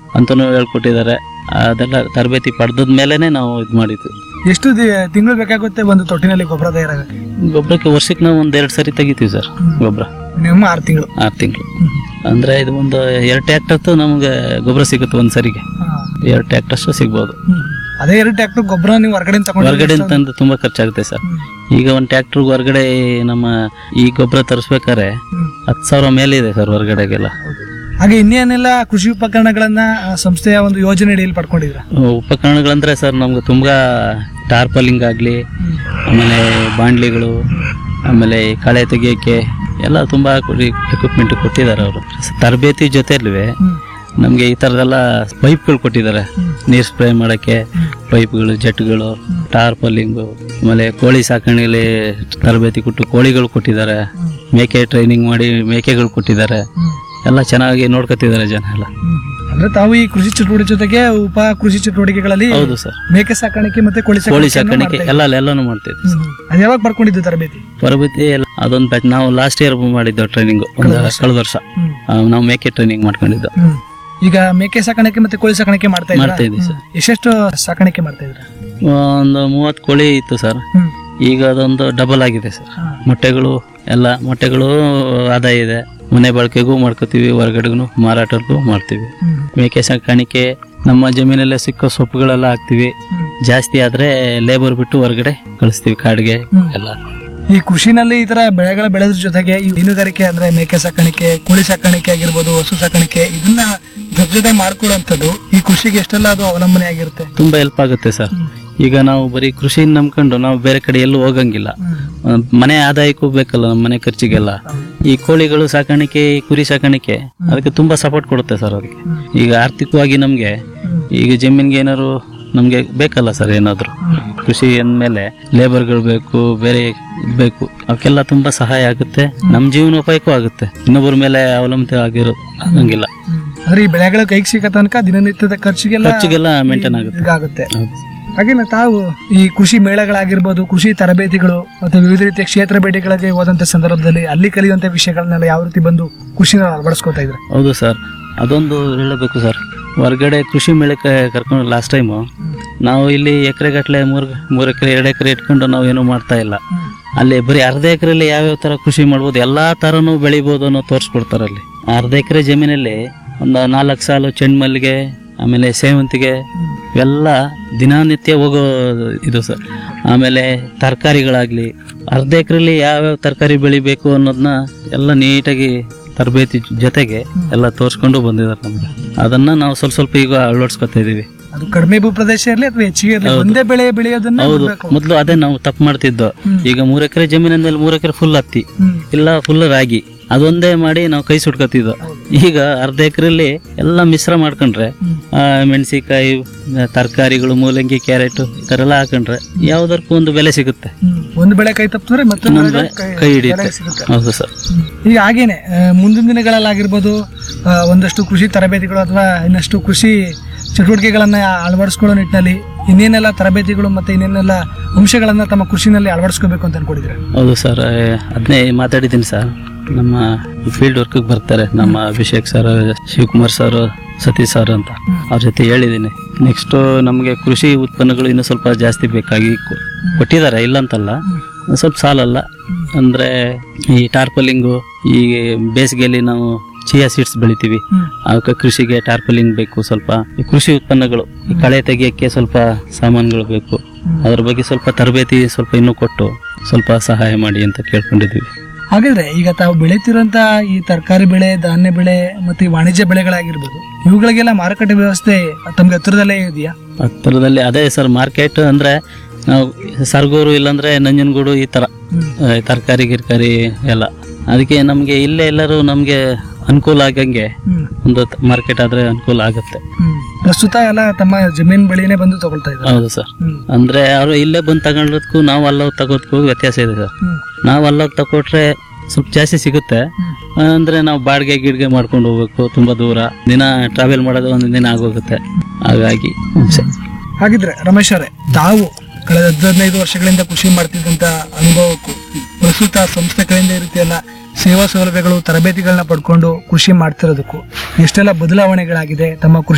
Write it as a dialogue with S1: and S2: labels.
S1: ಅಂತಲೂ ಹೇಳ್ಕೊಟ್ಟಿದ್ದಾರೆ ಅದೆಲ್ಲ ತರಬೇತಿ ಪಡೆದ ಮೇಲೆನೆ ನಾವು ಇದು ಮಾಡಿದ್ದು
S2: ಎಷ್ಟು ತಿಂಗಳು ಬೇಕಾಗುತ್ತೆ ಒಂದು ತೊಟ್ಟಿನಲ್ಲಿ ಗೊಬ್ಬರ ತಯಾರಾಗಕ್ಕೆ
S1: ಗೊಬ್ಬರಕ್ಕೆ ವರ್ಷಕ್ಕೆ ನಾವು ಒಂದು ಎರಡು ಸರಿ ತೆಗಿತೀವಿ ಸರ್ ಗೊಬ್ಬರ
S2: ಮಿನಿಮಮ್ ಆರು ತಿಂಗಳು
S1: ಆರು ತಿಂಗಳು ಅಂದ್ರೆ ಇದು ಒಂದು ಎರಡು ಟ್ಯಾಕ್ಟರ್ ನಮಗೆ ಗೊಬ್ಬರ ಸಿಗುತ್ತೆ ಒಂದು ಸರಿಗೆ ಎರಡು ಟ್ಯಾಕ್ಟರ್ ಅಷ್ಟು ಸಿಗ್ಬೋದು
S2: ಅದೇ ಎರಡು ಟ್ರ್ಯಾಕ್ಟರ್ ಗೊಬ್ಬರ ನೀವು ಹೊರಗಡೆ ತಗೊಂಡು
S1: ಹೊರಗಡೆ ತಂದು ತುಂಬಾ ಖರ್ಚಾಗುತ್ತೆ ಸರ್ ಈಗ ಒಂದು ಟ್ಯಾಕ್ಟರ್ ಹೊರಗಡೆ ನಮ್ಮ ಈ ಗೊಬ್ಬರ ತರಿಸ್ಬೇಕಾದ್ರೆ ಹತ್ತು ಸಾವಿರ ಮೇಲೆ ಇದೆ ಸರ್ ಹೊರಗಡೆಗೆಲ್ಲ
S2: ಹಾಗೆ ಇನ್ನೇನೆಲ್ಲ ಕೃಷಿ ಉಪಕರಣಗಳನ್ನ ಆ, ಸಂಸ್ಥೆಯ ಒಂದು ಯೋಜನೆ ಅಡಿಯಲ್ಲಿ ಪಡ್ಕೊಂಡಿದ್ರ
S1: ಉಪಕರಣಗಳಂದ್ರೆ ಸರ್ ನಮ್ಗೆ ತುಂಬಾ ಟಾರ್ಪಲಿಂಗ್ ಆಗಲಿ ಆಮೇಲೆ ಬಾಂಡ್ಲಿಗಳು ಆಮೇಲೆ ಈ ಕಳೆ ತೆಗಿಯೋಕ್ಕೆ ಎಲ್ಲ ತುಂಬಾ ಎಕ್ವಿಪ್ಮೆಂಟ್ ಕೊಟ್ಟಿದ್ದಾರೆ ಅವರು ತರಬೇತಿ ಜೊತೆಲ್ವೇ ನಮಗೆ ಈ ಥರದೆಲ್ಲ ಪೈಪ್ಗಳು ಕೊಟ್ಟಿದ್ದಾರೆ ನೀರು ಸ್ಪ್ರೇ ಮಾಡೋಕ್ಕೆ ಪೈಪ್ಗಳು ಜೆಟ್ಗಳು ಟಾರ್ಪಲಿಂಗು ಆಮೇಲೆ ಕೋಳಿ ಸಾಕಣೆಯಲ್ಲಿ ತರಬೇತಿ ಕೊಟ್ಟು ಕೋಳಿಗಳು ಕೊಟ್ಟಿದ್ದಾರೆ ಮೇಕೆ ಟ್ರೈನಿಂಗ್ ಮಾಡಿ ಮೇಕೆಗಳು ಕೊಟ್ಟಿದ್ದಾರೆ ಎಲ್ಲ ಚೆನ್ನಾಗಿ ನೋಡ್ಕೊತಿದ್ದಾರೆ ಜನ ಎಲ್ಲ
S2: ಅಂದ್ರೆ ತಾವು ಈ ಕೃಷಿ ಚಟುವಟಿಕೆ ಜೊತೆಗೆ ಉಪ ಕೃಷಿ ಚಟುವಟಿಕೆಗಳಲ್ಲಿ
S1: ಹೌದು ಸರ್
S2: ಮೇಕೆ ಸಾಕಾಣಿಕೆ ಮತ್ತೆ ಕೋಳಿ
S1: ಕೋಳಿ
S2: ಸಾಕಾಣಿಕೆಯನ್ನು
S1: ಸಾಕಾಣಿಕೆ
S2: ಮಾಡ್ತಾ
S1: ಎಲ್ಲ ಎಲ್ಲಾನು ಮಾಡ್ತಿದ್ವಿ
S2: ಇದ್ದೀವಿ. ಹ್ಮ್. ಅದ್ ಯಾವಾಗ ಪಡ್ಕೊಂಡಿದ್ದು ತರಬೇತಿ
S1: ತರಬೇತಿ ಎಲ್ಲ ಅದೊಂದು ಬ್ಯಾಚ್ ನಾವು ಲಾಸ್ಟ್ ಇಯರ್ ಮಾಡಿದ್ದು ಟ್ರೈನಿಂಗ್ ಒಂದು ಕಳೆದ ವರ್ಷ
S2: ಹ್ಮ್.
S1: ಆ, ನಾವು ಮೇಕೆ ಟ್ರೈನಿಂಗ್ ಮಾಡ್ಕೊಂಡಿದ್ದು
S2: ಹ್ಮ್. ಈಗ ಮೇಕೆ ಸಾಕಾಣಿಕೆ ಮತ್ತೆ ಕೋಳಿ ಸಾಕಾಣಿಕೆ ಮಾಡ್ತಾ ಇದ್ದೀರಾ?
S1: ಮಾಡ್ತಾ ಇದ್ದೀವಿ ಸರ್
S2: ಎಷ್ಟೆಷ್ಟು ಸಾಕಾಣಿಕೆ ಮಾಡ್ತಾ ಇದ್ರ
S1: ಒಂದು ಮೂವತ್ತು ಕೋಳಿ ಇತ್ತು ಸರ್
S2: ಹ್ಮ್
S1: ಈಗ ಅದೊಂದು ಡಬಲ್ ಆಗಿದೆ ಸರ್
S2: ಹಾ.
S1: ಮೊಟ್ಟೆಗಳು ಎಲ್ಲ ಮೊಟ್ಟೆಗಳು ಆದಾಯ ಇದೆ ಮನೆ ಬಳಕೆಗೂ ಮಾಡ್ಕೋತೀವಿ ಹೊರಗಡೆಗೂ ಮಾರಾಟಕ್ಕೂ ಮಾಡ್ತೀವಿ
S2: ಹ್ಮ್.
S1: ಮೇಕೆ ಸಾಕಾಣಿಕೆ ನಮ್ಮ ಜಮೀನಲ್ಲೇ ಸಿಕ್ಕೋ ಸೊಪ್ಪುಗಳೆಲ್ಲ ಹಾಕ್ತಿವಿ
S2: ಹ್ಮ್.
S1: ಜಾಸ್ತಿ ಆದ್ರೆ ಲೇಬರ್ ಬಿಟ್ಟು ಹೊರಗಡೆ ಕಳಿಸ್ತೀವಿ ಕಾಡಿಗೆ
S2: ಹ್ಮ್.
S1: ಎಲ್ಲ
S2: ಈ ಕೃಷಿನಲ್ಲಿ ಈ ತರ ಬೆಳೆಗಳ ಬೆಳೆದ್ರ ಜೊತೆಗೆ ಈ ಹೈನುಗಾರಿಕೆ ಅಂದ್ರೆ ಮೇಕೆ ಸಾಕಾಣಿಕೆ ಕೋಳಿ ಸಾಕಾಣಿಕೆ ಆಗಿರ್ಬೋದು ಹಸು ಸಾಕಾಣಿಕೆ ಇದನ್ನ ಜೊತೆ ಜೊತೆ ಮಾಡ್ಕೊಳ್ಳುವಂಥದ್ದು ಈ ಕೃಷಿಗೆ ಎಷ್ಟೆಲ್ಲ ಅದು ಅವಲಂಬನೆ ಆಗಿರುತ್ತೆ
S1: ತುಂಬಾ ಹೆಲ್ಪ್ ಆಗುತ್ತೆ ಸರ್ ಈಗ ನಾವು ಬರೀ ಕೃಷಿನ ನಂಬ್ಕೊಂಡು ನಾವು ಬೇರೆ ಕಡೆ ಎಲ್ಲೂ ಹೋಗಂಗಿಲ್ಲ ಆ, ಮನೆ ಆದಾಯಕ್ಕೂ ಬೇಕಲ್ಲ ನಮ್ಮ ಮನೆ ಖರ್ಚಿಗೆಲ್ಲ ಈ ಕೋಳಿಗಳು ಸಾಕಾಣಿಕೆ ಈ ಕುರಿ ಸಾಕಾಣಿಕೆ ಅದಕ್ಕೆ ತುಂಬಾ ಸಪೋರ್ಟ್ ಕೊಡುತ್ತೆ ಸರ್ ಅದಕ್ಕೆ ಈಗ ಆರ್ಥಿಕವಾಗಿ ನಮ್ಗೆ ಈಗ ಜಮೀನ್ಗೆ ಏನಾದ್ರು ನಮ್ಗೆ ಬೇಕಲ್ಲ ಸರ್ ಏನಾದ್ರು ಕೃಷಿ ಅಂದ್ಮೇಲೆ ಲೇಬರ್ಗಳು ಬೇಕು ಬೇರೆ ಇದ್ ಬೇಕು ಅವಕ್ಕೆಲ್ಲ ತುಂಬಾ ಸಹಾಯ ಆಗುತ್ತೆ ನಮ್ಮ ಜೀವನೋಪಾಯಕ್ಕೂ ಆಗುತ್ತೆ ಇನ್ನೊಬ್ಬರ ಮೇಲೆ ಅವಲಂಬಿತ ಆಗಿರೋ ಆಗಂಗಿಲ್ಲ
S2: ಅಂದ್ರೆ ಈ ಬೆಳೆಗಳ ಕೈಗೆ ಸಿಗೋ ತನಕ ದಿನನಿತ್ಯದ ಖರ್ಚಿಗೆಲ್ಲ
S1: ಖರ್ಚಿಗೆಲ್ಲ ಮೇಂಟೈನ್ ಆಗುತ್ತೆ
S2: ಇದಾಗುತ್ತೆ
S1: ಹೌದು.
S2: ಹಾಗೇನೆ ತಾವು ಈ ಕೃಷಿ ಮೇಳಗಳಾಗಿರ್ಬೋದು ಕೃಷಿ ತರಬೇತಿಗಳು ಮತ್ತು ವಿವಿಧ ರೀತಿಯ ಕ್ಷೇತ್ರ ಭೇಟಿಗಳಿಗೆ ಹೋದಂತ ಸಂದರ್ಭದಲ್ಲಿ ಅಲ್ಲಿ ಕಲಿಯುವಂತ ವಿಷಯಗಳನ್ನೆಲ್ಲ ಯಾವ ರೀತಿ ಬಂದು ಕೃಷಿನ ಅಳವಡಿಸ್ಕೊತಾ ಇದ್ರೆ
S1: ಹೌದು ಸರ್ ಅದೊಂದು ಹೇಳಬೇಕು ಸರ್ ಹೊರಗಡೆ ಕೃಷಿ ಮೇಳಕ್ಕೆ ಕರ್ಕೊಂಡು ಲಾಸ್ಟ್ ಟೈಮು ನಾವು ಇಲ್ಲಿ ಎಕರೆಗಟ್ಟಲೆ ಮೂರು ಮೂರು ಎಕರೆ ಎರಡು ಎಕರೆ ಇಟ್ಕೊಂಡು ನಾವು ಏನೂ ಮಾಡ್ತಾ ಇಲ್ಲ ಅಲ್ಲಿ ಬರೀ ಅರ್ಧ ಎಕರೆಯಲ್ಲಿ ಯಾವ್ಯಾವ ಥರ ಕೃಷಿ ಮಾಡ್ಬೋದು ಎಲ್ಲಾ ಥರನೂ ಬೆಳಿಬೋದು ಅನ್ನೋ ತೋರಿಸ್ಕೊಡ್ತಾರೆ ಅಲ್ಲಿ ಅರ್ಧ ಎಕರೆ ಜಮೀನಲ್ಲಿ ಒಂದು ನಾಲ್ಕು ಸಾಲು ಚೆಂಡ್ಮಲ್ಲಿಗೆ ಆಮೇಲೆ ಸೇವಂತಿಗೆ ಇವೆಲ್ಲ ದಿನನಿತ್ಯ ಹೋಗೋ ಇದು ಸರ್ ಆಮೇಲೆ ತರಕಾರಿಗಳಾಗಲಿ ಅರ್ಧ ಎಕರೆಲಿ ಯಾವ್ಯಾವ ತರಕಾರಿ ಬೆಳಿಬೇಕು ಅನ್ನೋದನ್ನ ಎಲ್ಲ ನೀಟಾಗಿ ತರಬೇತಿ ಜೊತೆಗೆ ಎಲ್ಲ ತೋರಿಸ್ಕೊಂಡು ಬಂದಿದ್ದಾರೆ ನಮ್ಗೆ ಅದನ್ನ ನಾವು ಸ್ವಲ್ಪ ಸ್ವಲ್ಪ ಈಗ ಅಳವಡಿಸ್ಕೊತಾ ಇದೀವಿ
S2: ಅದು ಕಡಿಮೆ ಭೂ ಪ್ರದೇಶ ಇರಲಿ ಅಥವಾ ಹೆಚ್ಚಿಗೆ ಇರಲಿ ಒಂದೇ ಬೆಳೆ ಬೆಳೆಯೋದನ್ನ
S1: ಹೌದು
S2: ಬಿಡ್ಬೇಕು.
S1: ಮೊದಲು ಅದೇ ನಾವು ತಪ್ಪು ಮಾಡ್ತಿದ್ದೋ ಈಗ ಮೂರ್ ಎಕರೆ ಜಮೀನಲ್ಲಿ ಮೂರ್ ಎಕರೆ ಫುಲ್ ಹತ್ತಿ
S2: ಹ್ಮ್.
S1: ಇಲ್ಲ ಫುಲ್ ರಾಗಿ ಅದೊಂದೇ ಮಾಡಿ ನಾವು ಕೈ ಸುಟ್ಕೊತಿದ್ದೋ ಈಗ ಅರ್ಧ ಎಕರೆಲಿ ಎಲ್ಲ ಮಿಶ್ರ ಮಾಡ್ಕೊಂಡ್ರೆ ಆ, ಮೆಣಸಿಕಾಯಿ ತರಕಾರಿಗಳು ಮೂಲಂಗಿ ಕ್ಯಾರೆಟ್ ಈ ಥರ ಎಲ್ಲ ಹಾಕೊಂಡ್ರೆ ಯಾವ್ದಕ್ಕೂ ಒಂದು ಬೆಲೆ ಸಿಗುತ್ತೆ
S2: ಹ್ಮ್. ಒಂದು ಬೆಳೆ ಕೈ ತಪ್ಪಿದ್ರೆ ಮತ್ತೊಂದು
S1: ಇನ್ನೊಂದು
S2: ಬೆಳೆ
S1: ಕೈ
S2: ಕೈ
S1: ಹಿಡಿಯುತ್ತೆ
S2: ಬೆಳೆ ಸಿಗುತ್ತೆ
S1: ಹೌದು ಸರ್
S2: ಹ್ಮ್. ಈಗ ಹಾಗೇನೆ ಆ, ಮುಂದಿನ ದಿನಗಳಲ್ಲಾಗಿರ್ಬೋದು ಆ, ಒಂದಷ್ಟು ಕೃಷಿ ತರಬೇತಿಗಳು ಅಥವಾ ಇನ್ನಷ್ಟು ಕೃಷಿ ಚಟುವಟಿಕೆಗಳನ್ನ ಅಳವಡಿಸ್ಕೊಳ್ಳೋ ನಿಟ್ಟಿನಲ್ಲಿ ಇನ್ನೇನೆಲ್ಲ ತರಬೇತಿಗಳು ಮತ್ತೆ ಇನ್ನೇನೆಲ್ಲ ಅಂಶಗಳನ್ನ ತಮ್ಮ ಕೃಷಿನಲ್ಲಿ ಅಳವಡಿಸ್ಕೋಬೇಕು ಅಂತ ಅನ್ಕೊಂಡಿದ್ರೆ
S1: ಹೌದು ಸರ್ ಅದನ್ನೇ ಮಾತಾಡಿದ್ದೀನಿ ಸರ್ ನಮ್ಮ ಫೀಲ್ಡ್ ವರ್ಕ್ಗೆ ಬರ್ತಾರೆ ನಮ್ಮ Abhishek sir Shivakumar sir Satish sir ಅಂತ ಅವ್ರ ಜೊತೆ ಹೇಳಿದ್ದೀನಿ ನೆಕ್ಸ್ಟ್ ನಮಗೆ ಕೃಷಿ ಉತ್ಪನ್ನಗಳು ಇನ್ನೂ ಸ್ವಲ್ಪ ಜಾಸ್ತಿ ಬೇಕಾಗಿ ಕೊ- ಕೊಟ್ಟಿದ್ದಾರೆ ಇಲ್ಲ ಅಂತಲ್ಲ ಒಂದ್ ಸ್ವಲ್ಪ ಸಾಲಲ್ಲ ಅಂದ್ರೆ ಈ ಟಾರ್ಪಲಿಂಗು ಈ ಬೇಸಿಗೆಯಲ್ಲಿ ನಾವು ಚಿಯಾ ಸೀಡ್ಸ್ ಬೆಳಿತೀವಿ ಅವಕ್ಕೆ ಕೃಷಿಗೆ ಟಾರ್ಪಲಿಂಗ್ ಬೇಕು ಸ್ವಲ್ಪ ಈ ಕೃಷಿ ಉತ್ಪನ್ನಗಳು ಈ ಕಳೆ ತೆಗಿಯಕ್ಕೆ ಸ್ವಲ್ಪ ಸಾಮಾನುಗಳು ಬೇಕು ಅದ್ರ ಬಗ್ಗೆ ಸ್ವಲ್ಪ ತರಬೇತಿ ಸ್ವಲ್ಪ ಇನ್ನೂ ಕೊಟ್ಟು ಸ್ವಲ್ಪ ಸಹಾಯ ಮಾಡಿ ಅಂತ ಕೇಳ್ಕೊಂಡಿದ್ದೀವಿ
S2: ಹಾಗಾದ್ರೆ ಈಗ ತಾವು ಬೆಳೀತಿರೋಂತ ಈ ತರಕಾರಿ ಬೆಳೆ ಧಾನ್ಯ ಬೆಳೆ ಮತ್ತೆ ಈ ವಾಣಿಜ್ಯ ಬೆಳೆಗಳಾಗಿರ್ಬೋದು ಇವುಗಳಿಗೆಲ್ಲ ಮಾರುಕಟ್ಟೆ ವ್ಯವಸ್ಥೆ ತಮ್ಗೆ ಹತ್ತಿರದಲ್ಲೇ ಇದೆಯಾ
S1: ಹತ್ತಿರದಲ್ಲಿ ಅದೇ ಸರ್ ಮಾರ್ಕೆಟ್ ಅಂದ್ರೆ ನಾವು ಸರ್ಗೂರು ಇಲ್ಲಾಂದ್ರೆ ನಂಜನಗೂಡು ಈ ತರ ತರಕಾರಿ ಗಿರ್ಕಾರಿ ಎಲ್ಲ ಅದಕ್ಕೆ ನಮಗೆ ಇಲ್ಲೇ ಎಲ್ಲರೂ ನಮಗೆ ಅನುಕೂಲ ಆಗಂಗೆ
S2: ಹ್ಮ್.
S1: ಒಂದು ಮಾರ್ಕೆಟ್ ಆದ್ರೆ ಅನುಕೂಲ ಆಗುತ್ತೆ
S2: ಹ್ಮ್. ಪ್ರಸ್ತುತ ಎಲ್ಲ ತಮ್ಮ ಜಮೀನ್ ಬಳಿನೇ ಬಂದು ತಗೊಳ್ತಾ ಇದ್ದಾರೆ
S1: ಹೌದು ಸರ್
S2: ಹ್ಮ್.
S1: ಅಂದ್ರೆ ಅವರು ಇಲ್ಲೇ ಬಂದು ತಗೊಳ್ಳೋದಕ್ಕೂ ನಾವು ಅಲ್ಲೋಗಿ ತಗೋದಕ್ಕೂ ವ್ಯತ್ಯಾಸ ಇದೆ ಸರ್
S2: ಹ್ಮ್.
S1: ನಾವು ಅಲ್ಲೋಗಿ ತಗೊಟ್ರೆ ಸ್ವಲ್ಪ ಜಾಸ್ತಿ ಸಿಗುತ್ತೆ ಅಂದ್ರೆ ನಾವು ಬಾಡಿಗೆ ಗಿಡ್ಗೆ ಮಾಡ್ಕೊಂಡು ಹೋಗ್ಬೇಕು ತುಂಬಾ ದೂರ ದಿನ ಟ್ರಾವೆಲ್ ಮಾಡೋದು ಒಂದು ದಿನ ಆಗೋಗುತ್ತೆ ಹಾಗಾಗಿ ಹಿಂಸೆ.
S2: ಹಾಗಿದ್ರೆ ರಮೇಶ್ ಅವರೇ ತಾವು ಕಳೆದ ಹದಿನೈದು ವರ್ಷಗಳಿಂದ ಕೃಷಿ ಮಾಡ್ತಿದ್ದಂತ ಅನುಭವಕ್ಕೂ ಪ್ರಸ್ತುತ ಸಂಸ್ಥೆ ಕಡೆಯಿಂದ ಈ ರೀತಿಯೆಲ್ಲ ಸೇವಾ ಸೌಲಭ್ಯಗಳು ತರಬೇತಿಗಳನ್ನ ಪಡ್ಕೊಂಡು ಕೃಷಿ ಮಾಡ್ತಿರೋದಕ್ಕೂ ಎಷ್ಟೆಲ್ಲ ಬದಲಾವಣೆಗಳಾಗಿದೆ ತಮ್ಮ ಕೃಷಿ